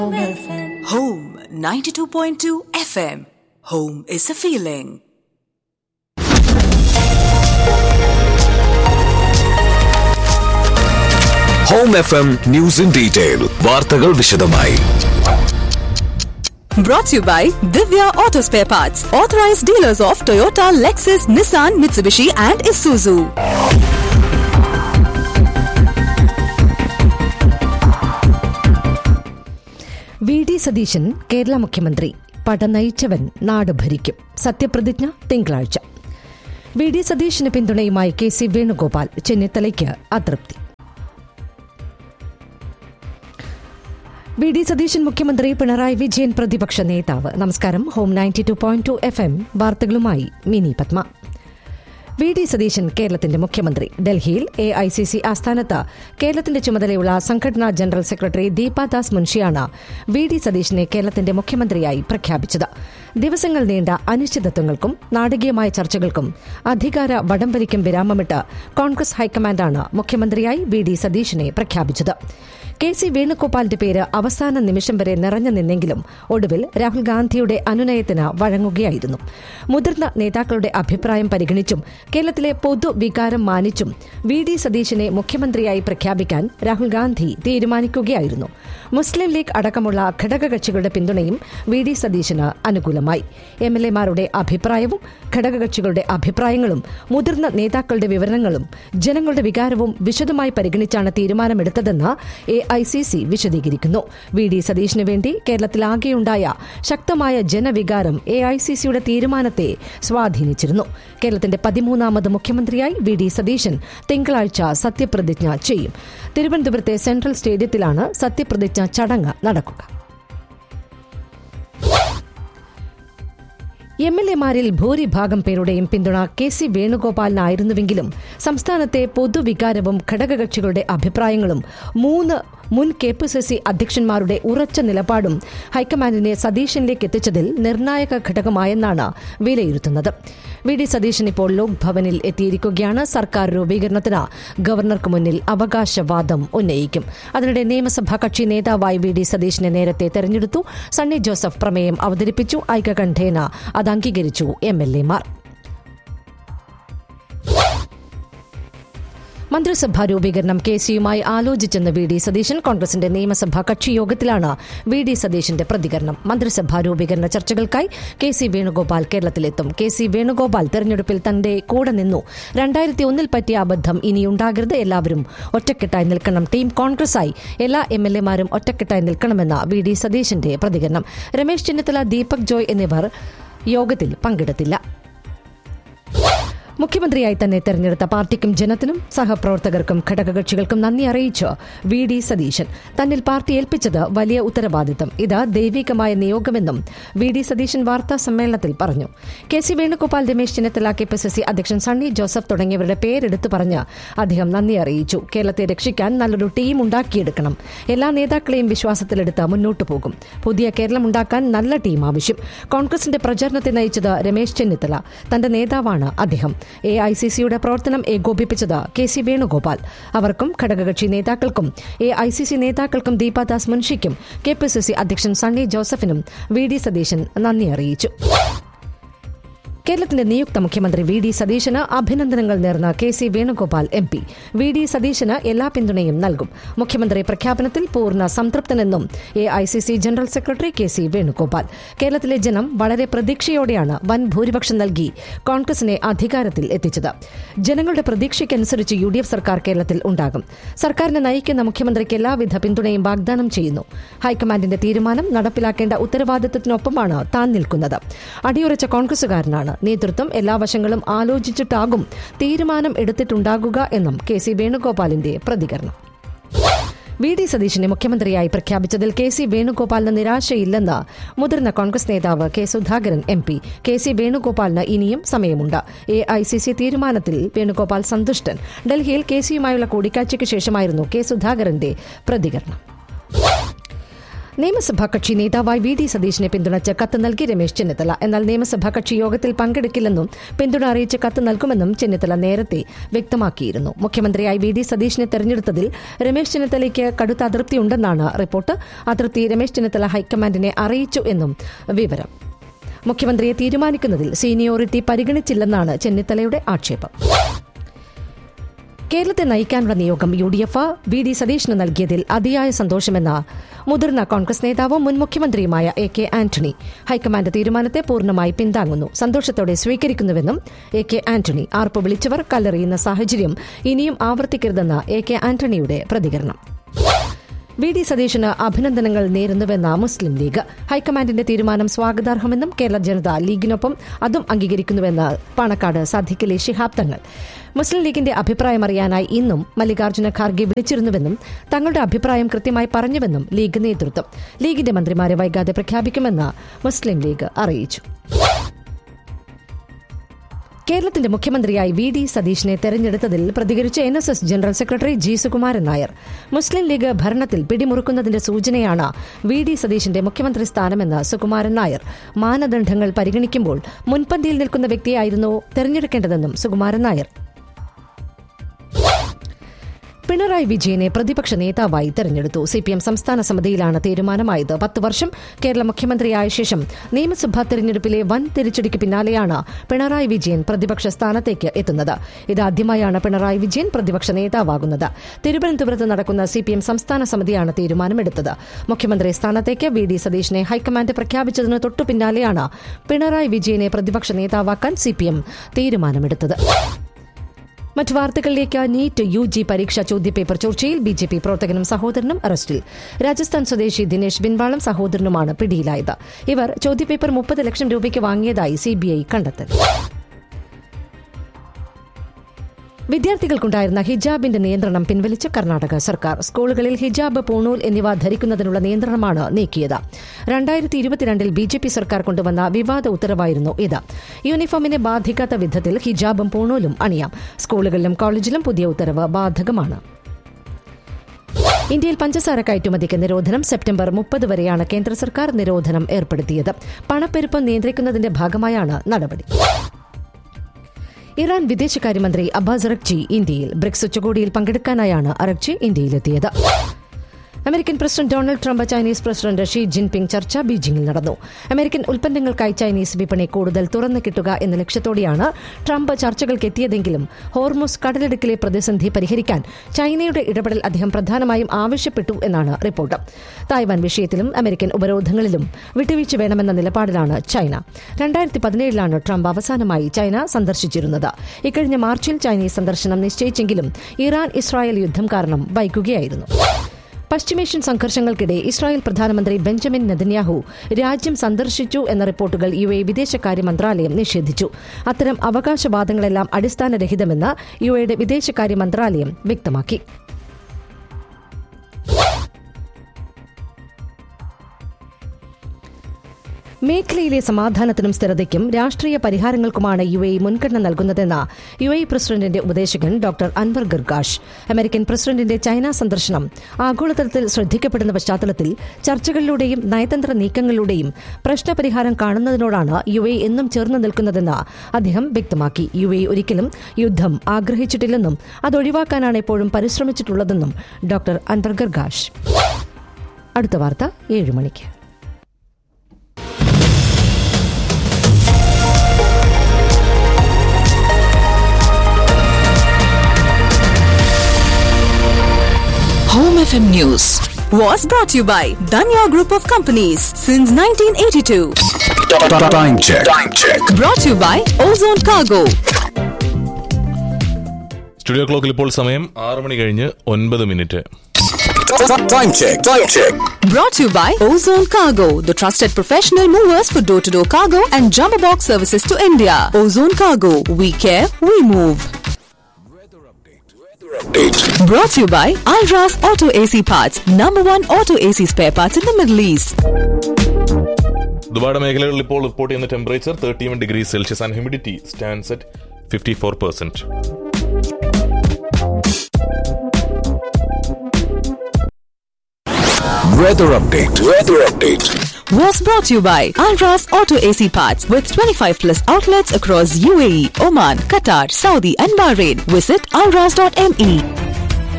Home 92.2 FM. Home is a feeling. Home F M news in detail വാർത്തകൾ വിശദമായി Brought to you by Divya Auto Spare Parts, authorized dealers of Toyota, Lexus, Nissan, Mitsubishi, and Isuzu. V D Satheesan Kerala മുഖ്യമന്ത്രി പട നയിച്ചവൻ നാട് ഭരിക്കും സത്യപ്രതിജ്ഞ തിങ്കളാഴ്ച V D സതീശന് പിന്തുണയുമായി K C Venugopal ചെന്നിത്തലയ്ക്ക് അതൃപ്തി വി ഡി സതീശൻ മുഖ്യമന്ത്രി പിണറായി വിജയൻ പ്രതിപക്ഷ നേതാവ് നമസ്കാരം home ninety two point two F M വാർത്തകളുമായി മിനി പത്മ വി ഡി സതീശൻ കേരളത്തിന്റെ മുഖ്യമന്ത്രി ഡൽഹിയിൽ എ ഐ സി സി ആസ്ഥാനത്ത് കേരളത്തിന്റെ ചുമതലയുള്ള സംഘടനാ general secretary Deepa Das മുൻഷിയാണ് V D സതീശനെ കേരളത്തിന്റെ മുഖ്യമന്ത്രിയായി പ്രഖ്യാപിച്ചത് ദിവസങ്ങൾ നീണ്ട അനിശ്ചിതത്വങ്ങൾക്കും നാടകീയമായ ചർച്ചകൾക്കും അധികാര വടംവലിക്കും വിരാമമിട്ട് കോൺഗ്രസ് ഹൈക്കമാൻഡാണ് മുഖ്യമന്ത്രിയായി വി ഡി സതീശനെ പ്രഖ്യാപിച്ചത് കെ സി വേണുഗോപാലിന്റെ പേര് അവസാന നിമിഷം വരെ നിറഞ്ഞു നിന്നെങ്കിലും ഒടുവിൽ രാഹുൽ ഗാന്ധിയുടെ അനുനയത്തിന് വഴങ്ങുകയായിരുന്നു മുതിർന്ന നേതാക്കളുടെ അഭിപ്രായം പരിഗണിച്ചും കേരളത്തിലെ പൊതുവികാരം മാനിച്ചും വി ഡി സതീശനെ മുഖ്യമന്ത്രിയായി പ്രഖ്യാപിക്കാൻ രാഹുൽ ഗാന്ധി തീരുമാനിക്കുകയായിരുന്നു മുസ്ലിം ലീഗ് അടക്കമുള്ള ഘടകകക്ഷികളുടെ പിന്തുണയും വി ഡി സതീശന് അനുകൂലമായി എം എൽ എമാരുടെ അഭിപ്രായവും ഘടകകക്ഷികളുടെ അഭിപ്രായങ്ങളും മുതിർന്ന നേതാക്കളുടെ വിവരണങ്ങളും ജനങ്ങളുടെ വികാരവും വിശദമായി പരിഗണിച്ചാണ് തീരുമാനമെടുത്തതെന്ന് എ ഐ സി സി വിശദീകരിക്കുന്നു വി ഡി സതീഷിന് വേണ്ടി കേരളത്തിലാകെയുണ്ടായ ശക്തമായ ജനവികാരം എ ഐ സി സിയുടെ തീരുമാനത്തെ സ്വാധീനിച്ചിരുന്നു കേരളത്തിന്റെ പതിമൂന്നാമത് മുഖ്യമന്ത്രിയായി വി ഡി സതീശൻ തിങ്കളാഴ്ച സത്യപ്രതിജ്ഞ ചെയ്യും തിരുവനന്തപുരത്തെ സെൻട്രൽ സ്റ്റേഡിയത്തിലാണ് സത്യപ്രതിജ്ഞ ചടങ്ങ് നടക്കുക എം എൽ എമാരിൽ ഭൂരിഭാഗം പേരുടെയും പിന്തുണ കെ സി വേണുഗോപാലിനായിരുന്നുവെങ്കിലും സംസ്ഥാനത്തെ പൊതുവികാരവും ഘടകകക്ഷികളുടെ അഭിപ്രായങ്ങളും മൂന്ന് മുൻ കെ പി സി സി അധ്യക്ഷന്മാരുടെ ഉറച്ച നിലപാടും ഹൈക്കമാൻഡിനെ സതീശനിലേക്ക് എത്തിച്ചതിൽ നിർണായക ഘടകമായെന്നാണ് വിലയിരുത്തുന്നത് വി ഡി സതീശൻ ഇപ്പോൾ ലോക് ഭവനിൽ എത്തിയിരിക്കുകയാണ് സർക്കാർ രൂപീകരണത്തിന് ഗവർണർക്ക് മുന്നിൽ അവകാശവാദം ഉന്നയിക്കും അതിനിടെ നിയമസഭാ കക്ഷി നേതാവായി വി ഡി സതീശനെ നേരത്തെ തെരഞ്ഞെടുത്തു സണ്ണി ജോസഫ് പ്രമേയം അവതരിപ്പിച്ചു ഐക്യകണ്ഠേന അത് അംഗീകരിച്ചു എം എൽ എമാർ മന്ത്രിസഭാ രൂപീകരണം കെ സിയുമായി ആലോചിച്ചെന്ന് വി ഡി സതീശൻ കോൺഗ്രസിന്റെ നിയമസഭാ കക്ഷി യോഗത്തിലാണ് വി ഡി സതീശന്റെ പ്രതികരണം മന്ത്രിസഭാ രൂപീകരണ ചർച്ചകൾക്കായി കെ സി വേണുഗോപാൽ കേരളത്തിലെത്തും കെ സി വേണുഗോപാൽ തെരഞ്ഞെടുപ്പിൽ തന്റെ കൂടെ നിന്നു രണ്ടായിരത്തി ഒന്നിൽ പറ്റിയ അബദ്ധം ഇനിയുണ്ടാകരുത് എല്ലാവരും ഒറ്റക്കെട്ടായി നിൽക്കണം ടീം കോൺഗ്രസായി എല്ലാ എം എൽ എമാരും ഒറ്റക്കെട്ടായി നിൽക്കണമെന്ന വി ഡി സതീശന്റെ പ്രതികരണം രമേശ് ചെന്നിത്തല ദീപക് ജോയ് എന്നിവർ യോഗത്തിൽ പങ്കെടുത്തില്ല മുഖ്യമന്ത്രിയായി തന്നെ തെരഞ്ഞെടുത്ത പാർട്ടിക്കും ജനത്തിനും സഹപ്രവർത്തകർക്കും ഘടകകക്ഷികൾക്കും നന്ദി അറിയിച്ച് വി ഡി സതീശൻ തന്നിൽ പാർട്ടി ഏൽപ്പിച്ചത് വലിയ ഉത്തരവാദിത്തം ഇത് ദൈവികമായ നിയോഗമെന്നും വി ഡി സതീശൻ വാർത്താ സമ്മേളനത്തിൽ പറഞ്ഞു K C Venugopal Ramesh Chennithala K P C C അധ്യക്ഷൻ സണ്ണി ജോസഫ് തുടങ്ങിയവരുടെ പേരെടുത്തു പറഞ്ഞ് അദ്ദേഹം നന്ദി അറിയിച്ചു കേരളത്തെ രക്ഷിക്കാൻ നല്ലൊരു ടീം ഉണ്ടാക്കിയെടുക്കണം എല്ലാ നേതാക്കളെയും വിശ്വാസത്തിലെടുത്ത് മുന്നോട്ടു പോകും പുതിയ കേരളം ഉണ്ടാക്കാൻ നല്ല ടീം ആവശ്യം കോൺഗ്രസിന്റെ പ്രചരണത്തെ നയിച്ചത് രമേശ് ചെന്നിത്തല തന്റെ നേതാവാണ് അദ്ദേഹം എ ഐ സി സിയുടെ പ്രവർത്തനം ഏകോപിപ്പിച്ചത് കെ സി വേണുഗോപാൽ അവർക്കും ഘടകകക്ഷി നേതാക്കൾക്കും എ ഐ സി സി നേതാക്കൾക്കും ദീപാദാസ് മുൻഷിക്കും കെ പി സി സി അധ്യക്ഷൻ സണ്ണി ജോസഫിനും വി ഡി സതീശൻ നന്ദി അറിയിച്ചു കേരളത്തിന്റെ നിയുക്ത മുഖ്യമന്ത്രി വി ഡി സതീശന് അഭിനന്ദനങ്ങൾ നേർന്ന K C Venugopal M P V D സതീശന് എല്ലാ പിന്തുണയും നൽകും മുഖ്യമന്ത്രി പ്രഖ്യാപനത്തിൽ പൂർണ്ണ സംതൃപ്തനെന്നും A I C C general secretary K C Venugopal കേരളത്തിലെ ജനം വളരെ പ്രതീക്ഷയോടെയാണ് വൻ ഭൂരിപക്ഷം നൽകി കോൺഗ്രസിനെ അധികാരത്തിൽ എത്തിച്ചത് ജനങ്ങളുടെ പ്രതീക്ഷയ്ക്കനുസരിച്ച് യു ഡി എഫ് സർക്കാർ കേരളത്തിൽ ഉണ്ടാകും സർക്കാരിനെ നയിക്കുന്ന മുഖ്യമന്ത്രിക്ക് എല്ലാവിധ പിന്തുണയും വാഗ്ദാനം ചെയ്യുന്നു ഹൈക്കമാൻഡിന്റെ തീരുമാനം നടപ്പിലാക്കേണ്ട ഉത്തരവാദിത്തത്തിനൊപ്പമാണ് താൻ നിൽക്കുന്നത് അടിയുറച്ച കോൺഗ്രസുകാരനാണ് നേതൃത്വം എല്ലാ വശങ്ങളും ആലോചിച്ചിട്ടാകും തീരുമാനം എടുത്തിട്ടുണ്ടാകുക എന്നും കെ സി വേണുഗോപാലിന്റെ പ്രതികരണം വി ഡി സതീശനെ മുഖ്യമന്ത്രിയായി പ്രഖ്യാപിച്ചതിൽ കെ സി വേണുഗോപാലിന് നിരാശയില്ലെന്ന് മുതിർന്ന കോൺഗ്രസ് നേതാവ് K Sudhakaran M P K C വേണുഗോപാലിന് ഇനിയും സമയമുണ്ട് എ ഐ സി സി തീരുമാനത്തിൽ വേണുഗോപാൽ സന്തുഷ്ടൻ ഡൽഹിയിൽ കെ സിയുമായുള്ള കൂടിക്കാഴ്ചയ്ക്ക് ശേഷമായിരുന്നു കെ സുധാകരന്റെ പ്രതികരണം നിയമസഭാ കക്ഷി നേതാവായി വി ഡി സതീശിനെ പിന്തുണച്ച് കത്ത് നൽകി രമേശ് ചെന്നിത്തല എന്നാൽ നിയമസഭാ കക്ഷി യോഗത്തിൽ പങ്കെടുക്കില്ലെന്നും പിന്തുണ അറിയിച്ച് കത്ത് നൽകുമെന്നും ചെന്നിത്തല നേരത്തെ വ്യക്തമാക്കിയിരുന്നു മുഖ്യമന്ത്രിയായി വി ഡി സതീശിനെ തെരഞ്ഞെടുത്തതിൽ രമേശ് ചെന്നിത്തലയ്ക്ക് കടുത്ത അതൃപ്തിയുണ്ടെന്നാണ് റിപ്പോർട്ട് അതൃപ്തി രമേശ് ചെന്നിത്തല ഹൈക്കമാൻഡിനെ അറിയിച്ചു എന്നും വിവരം മുഖ്യമന്ത്രിയെ തീരുമാനിക്കുന്നതിൽ സീനിയോറിറ്റി പരിഗണിച്ചില്ലെന്നാണ് ചെന്നിത്തലയുടെ ആക്ഷേപം കേരളത്തെ നയിക്കാനുള്ള നിയോഗം U D F V D സതീഷിന് നൽകിയതിൽ അതിയായ സന്തോഷമെന്ന മുതിർന്ന കോൺഗ്രസ് നേതാവും മുൻ മുഖ്യമന്ത്രിയുമായ എ കെ ആന്റണി ഹൈക്കമാൻഡ് തീരുമാനത്തെ പൂർണ്ണമായി പിന്താങ്ങുന്നു സന്തോഷത്തോടെ സ്വീകരിക്കുന്നുവെന്നും എ കെ ആന്റണി ആർപ്പ് വിളിച്ചവർ കല്ലെറിയുന്ന സാഹചര്യം ഇനിയും ആവർത്തിക്കരുതെന്ന എ കെ ആന്റണിയുടെ പ്രതികരണം വി ഡി സതീശന് അഭിനന്ദനങ്ങൾ നേരുന്നുവെന്ന മുസ്ലിം ലീഗ് ഹൈക്കമാൻഡിന്റെ തീരുമാനം സ്വാഗതാർഹമെന്നും കേരള ജനത ലീഗിനൊപ്പം അതും അംഗീകരിക്കുന്നുവെന്ന് പാണക്കാട് സാധിക്കലി ശിഹാബ് തങ്ങൾ മുസ്ലിം ലീഗിന്റെ അഭിപ്രായം അറിയാനായി ഇന്നും മല്ലികാർജ്ജുന ഖാർഗെ വിളിച്ചിരുന്നുവെന്നും തങ്ങളുടെ അഭിപ്രായം കൃത്യമായി പറഞ്ഞുവെന്നും ലീഗ് നേതൃത്വം ലീഗിന്റെ മന്ത്രിമാരെ വൈകാതെ പ്രഖ്യാപിക്കുമെന്ന് മുസ്ലിം ലീഗ് അറിയിച്ചു കേരളത്തിന്റെ മുഖ്യമന്ത്രിയായി വി ഡി സതീഷിനെ തെരഞ്ഞെടുത്തതിൽ പ്രതികരിച്ച N S S general secretary G Sukumaran Nair Muslim League ഭരണത്തിൽ പിടിമുറുക്കുന്നതിന്റെ സൂചനയാണ് വി ഡി സതീഷിന്റെ മുഖ്യമന്ത്രി സ്ഥാനമെന്ന് സുകുമാരൻ നായർ മാനദണ്ഡങ്ങൾ പരിഗണിക്കുമ്പോൾ മുൻപന്തിയിൽ നിൽക്കുന്ന വ്യക്തിയായിരുന്നു തെരഞ്ഞെടുക്കേണ്ടതെന്നും സുകുമാരൻ നായർ പിണറായി വിജയനെ പ്രതിപക്ഷ നേതാവായി തെരഞ്ഞെടുത്തു സിപിഎം സംസ്ഥാന സമിതിയിലാണ് തീരുമാനമായത് പത്ത് വർഷം കേരള മുഖ്യമന്ത്രിയായ ശേഷം നിയമസഭാ തെരഞ്ഞെടുപ്പിലെ വൻ തിരിച്ചടിക്ക് പിന്നാലെയാണ് പിണറായി വിജയൻ പ്രതിപക്ഷ സ്ഥാനത്തേക്ക് എത്തുന്നത് ഇതാദ്യമായാണ് പിണറായി വിജയൻ പ്രതിപക്ഷ നേതാവാകുന്നത് തിരുവനന്തപുരത്ത് നടക്കുന്ന സിപിഎം സംസ്ഥാന സമിതിയാണ് തീരുമാനമെടുത്തത് മുഖ്യമന്ത്രി സ്ഥാനത്തേക്ക് വി ഡി സതീഷിനെ ഹൈക്കമാൻഡ് പ്രഖ്യാപിച്ചതിന് തൊട്ടു പിന്നാലെയാണ് പിണറായി വിജയനെ പ്രതിപക്ഷ നേതാവാക്കാൻ സിപിഎം തീരുമാനമെടുത്തത് മറ്റു വാർത്തകളിലേക്ക് നീറ്റ് യു ജി പരീക്ഷാ ചോദ്യപേപ്പർ ചോർച്ചയിൽ ബി ജെ പി പ്രവർത്തകനും സഹോദരനും അറസ്റ്റിൽ രാജസ്ഥാൻ സ്വദേശി ദിനേശ് ബിൻവാളും സഹോദരനുമാണ് പിടിയിലായത് ഇവർ ചോദ്യപേപ്പർ മുപ്പത് ലക്ഷം രൂപയ്ക്ക് വാങ്ങിയതായി സിബിഐ കണ്ടെത്തൽ വിദ്യാർത്ഥികൾക്കുണ്ടായിരുന്ന ഹിജാബിന്റെ നിയന്ത്രണം പിൻവലിച്ച കർണാടക സർക്കാർ സ്കൂളുകളിൽ ഹിജാബ് പൂണൂൽ എന്നിവ ധരിക്കുന്നതിനുള്ള നിയന്ത്രണമാണ് നീക്കിയത് രണ്ടായിരത്തി ഇരുപത്തിരണ്ടിൽ ബി ജെ പി സർക്കാർ കൊണ്ടുവന്ന വിവാദ ഉത്തരവായിരുന്നു ഇത് യൂണിഫോമിനെ ബാധിക്കാത്ത വിധത്തിൽ ഹിജാബും പൂണൂലും അണിയാം സ്കൂളുകളിലും കോളേജിലും പുതിയ ഉത്തരവ് ബാധകമാണ് ഇന്ത്യയിൽ പഞ്ചസാര കയറ്റുമതിക്ക് നിരോധനം സെപ്റ്റംബർ മുപ്പത് വരെയാണ് കേന്ദ്ര സർക്കാർ നിരോധനം ഏർപ്പെടുത്തിയത് പണപ്പെരുപ്പം നിയന്ത്രിക്കുന്നതിന്റെ ഭാഗമായാണ് നടപടി ഇറാൻ വിദേശകാര്യമന്ത്രി അബ്ബാസ് അറക്ചി ഇന്ത്യയിൽ ബ്രിക്സ് ഉച്ചകോടിയിൽ പങ്കെടുക്കാനായാണ് അറക്ചി ഇന്ത്യയിലെത്തിയത് American president Donald Trump Chinese president Xi Jinping ചർച്ച ബീജിംഗിൽ നടന്നു അമേരിക്കൻ ഉൽപ്പന്നങ്ങൾക്കായി ചൈനീസ് വിപണി കൂടുതൽ തുറന്നു കിട്ടുക എന്ന ലക്ഷ്യത്തോടെയാണ് ട്രംപ് ചർച്ചകൾക്ക് എത്തിയതെങ്കിലും ഹോർമുസ് കടലിടുക്കിലെ പ്രതിസന്ധി പരിഹരിക്കാൻ ചൈനയുടെ ഇടപെടൽ അദ്ദേഹം പ്രധാനമായും ആവശ്യപ്പെട്ടു എന്നാണ് റിപ്പോർട്ട് തായ്വാൻ വിഷയത്തിലും അമേരിക്കൻ ഉപരോധങ്ങളിലും വിട്ടുവീഴ്ച വേണമെന്ന നിലപാടിലാണ് ചൈന രണ്ടായിരത്തി പതിനേഴിലാണ് ട്രംപ് അവസാനമായി ചൈന സന്ദർശിച്ചിരുന്നത് ഇക്കഴിഞ്ഞ മാർച്ചിൽ ചൈനീസ് സന്ദർശനം നിശ്ചയിച്ചെങ്കിലും ഇറാൻ ഇസ്രായേൽ യുദ്ധം കാരണം വൈകുകയായിരുന്നു പശ്ചിമേഷ്യൻ സംഘർഷങ്ങൾക്കിടെ ഇസ്രായേൽ പ്രധാനമന്ത്രി ബെഞ്ചമിൻ നെതന്യാഹു രാജ്യം സന്ദർശിച്ചു എന്ന റിപ്പോർട്ടുകൾ യു എ വിദേശകാര്യ മന്ത്രാലയം നിഷേധിച്ചു അത്തരം അവകാശവാദങ്ങളെല്ലാം അടിസ്ഥാനരഹിതമെന്ന് യു എയുടെ വിദേശകാര്യ മന്ത്രാലയം വ്യക്തമാക്കി മേഖലയിലെ സമാധാനത്തിനും സ്ഥിരതയ്ക്കും രാഷ്ട്രീയ പരിഹാരങ്ങൾക്കുമാണ് യു എ മുൻഗണന നൽകുന്നതെന്ന് യു എ പ്രസിഡന്റിന്റെ ഉപദേശകൻ ഡോക്ടർ അൻവർ ഗർഗാഷ് അമേരിക്കൻ പ്രസിഡന്റിന്റെ ചൈന സന്ദർശനം ആഗോളതലത്തിൽ ശ്രദ്ധിക്കപ്പെടുന്ന പശ്ചാത്തലത്തിൽ ചർച്ചകളിലൂടെയും നയതന്ത്ര നീക്കങ്ങളിലൂടെയും പ്രശ്നപരിഹാരം കാണുന്നതിനോടാണ് യു എ എന്നും ചേർന്ന് നിൽക്കുന്നതെന്ന് അദ്ദേഹം വ്യക്തമാക്കി യു എ ഒരിക്കലും യുദ്ധം ആഗ്രഹിച്ചിട്ടില്ലെന്നും അത് ഒഴിവാക്കാനാണ് എപ്പോഴും പരിശ്രമിച്ചിട്ടുള്ളതെന്നും ഡോക്ടർ അൻവർ ഗർഗാഷ് അടുത്ത വാർത്ത ഏഴ് മണിക്ക് Home FM News was brought to you by Danya Group of Companies since 1982. Time check. Time check. Brought to you by Ozone Cargo. Studio ക്ലോക്കിൽ ഇപ്പോൾ സമയം ആറ് മണി കഴിഞ്ഞ് ഒൻപത് minute Time check. Time check. Brought to you by Ozone Cargo, the trusted professional movers for door to door cargo and jumbo box services to India. Ozone Cargo, we care, we move. Update. Brought to you by Alras Auto AC Parts, number one auto AC spare parts in the Middle East. ദുബായുടെ മേഖലകളിൽ ഇപ്പോൾ report ചെയ്യുന്ന temperature thirty one degree Celsius and humidity stands at fifty four percent Weather update. Weather update. Was brought to you by Alras Auto AC Parts with 25 plus outlets across UAE, Oman, Qatar, Saudi, and Bahrain. Visit alras.me.